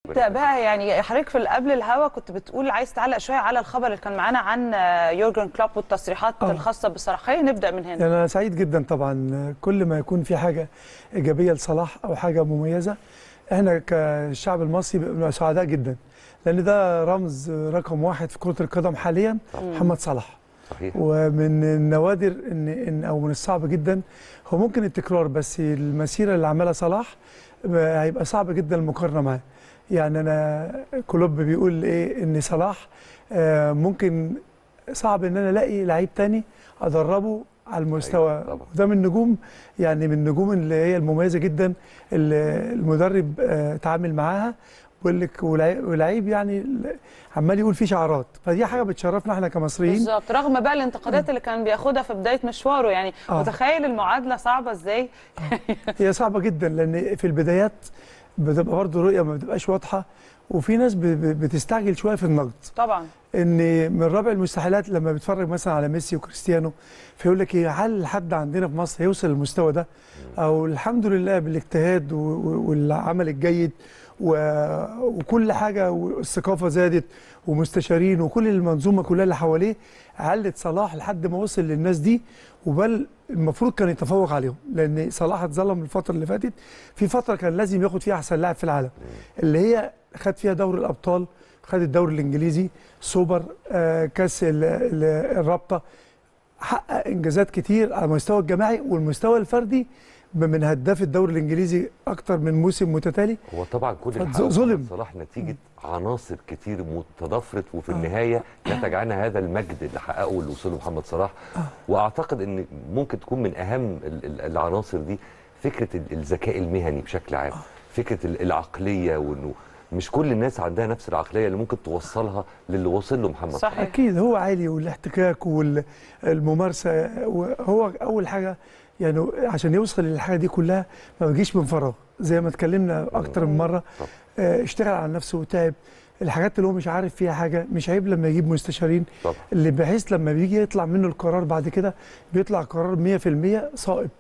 نبدا بقى يعني حضرتك في قبل الهوا كنت بتقول عايز تعلق شويه على الخبر اللي كان معانا عن يورجن كلوب والتصريحات آه. الخاصه بصلاح خلينا نبدا من هنا يعني انا سعيد جدا طبعا كل ما يكون في حاجه ايجابيه لصلاح او حاجه مميزه احنا كالشعب المصري بنبقى سعداء جدا لان ده رمز رقم واحد في كره القدم حاليا محمد صلاح صحيح ومن النوادر ان ان او من الصعب جدا هو ممكن التكرار بس المسيره اللي عملها صلاح هيبقى صعب جدا المقارنه معاه يعني انا كلوب بيقول ايه ان صلاح آه، ممكن صعب ان انا الاقي لعيب تاني ادربه على المستوى أيوة، طبعا. وده من النجوم يعني من النجوم اللي هي المميزه جدا اللي المدرب آه، تعامل معاها بيقول لك ولعيب ولعيب يعني عمال يقول فيه شعارات فدي حاجه بتشرفنا احنا كمصريين بالظبط رغم بقى الانتقادات اللي كان بياخدها في بدايه مشواره يعني آه. متخيل المعادله صعبه ازاي هي صعبه جدا لان في البدايات بتبقى برضه رؤيه ما بتبقاش واضحه وفي ناس ب- ب- بتستعجل شويه في النقد طبعا ان من رابع المستحيلات لما بيتفرج مثلا على ميسي وكريستيانو فيقول لك ايه هل حد عندنا في مصر هيوصل للمستوى ده او الحمد لله بالاجتهاد و- و- والعمل الجيد و- وكل حاجه والثقافه زادت ومستشارين وكل المنظومه كلها اللي حواليه علت صلاح لحد ما وصل للناس دي وبل المفروض كان يتفوق عليهم لان صلاح اتظلم الفتره اللي فاتت في فتره كان لازم ياخد فيها احسن لاعب في العالم اللي هي خد فيها دوري الابطال خد الدوري الانجليزي سوبر آه، كاس ال- ال- الرابطه حقق انجازات كتير على المستوى الجماعي والمستوى الفردي من هداف الدوري الانجليزي اكتر من موسم متتالي هو طبعا كل فظ- الحق ظلم. محمد صلاح نتيجه عناصر كتير متضافرت وفي النهايه نتج عنها هذا المجد اللي حققه واللي وصله محمد صلاح واعتقد ان ممكن تكون من اهم ال- ال- العناصر دي فكره ال- الذكاء المهني بشكل عام فكره ال- العقليه وانه مش كل الناس عندها نفس العقليه اللي ممكن توصلها للي وصل له محمد صلاح صحيح اكيد هو عالي والاحتكاك والممارسه هو اول حاجه يعني عشان يوصل للحاجه دي كلها ما بيجيش من فراغ زي ما اتكلمنا اكتر من مره طبعا. آه، اشتغل على نفسه وتعب الحاجات اللي هو مش عارف فيها حاجه مش عيب لما يجيب مستشارين طبعا اللي بحيث لما بيجي يطلع منه القرار بعد كده بيطلع قرار 100% صائب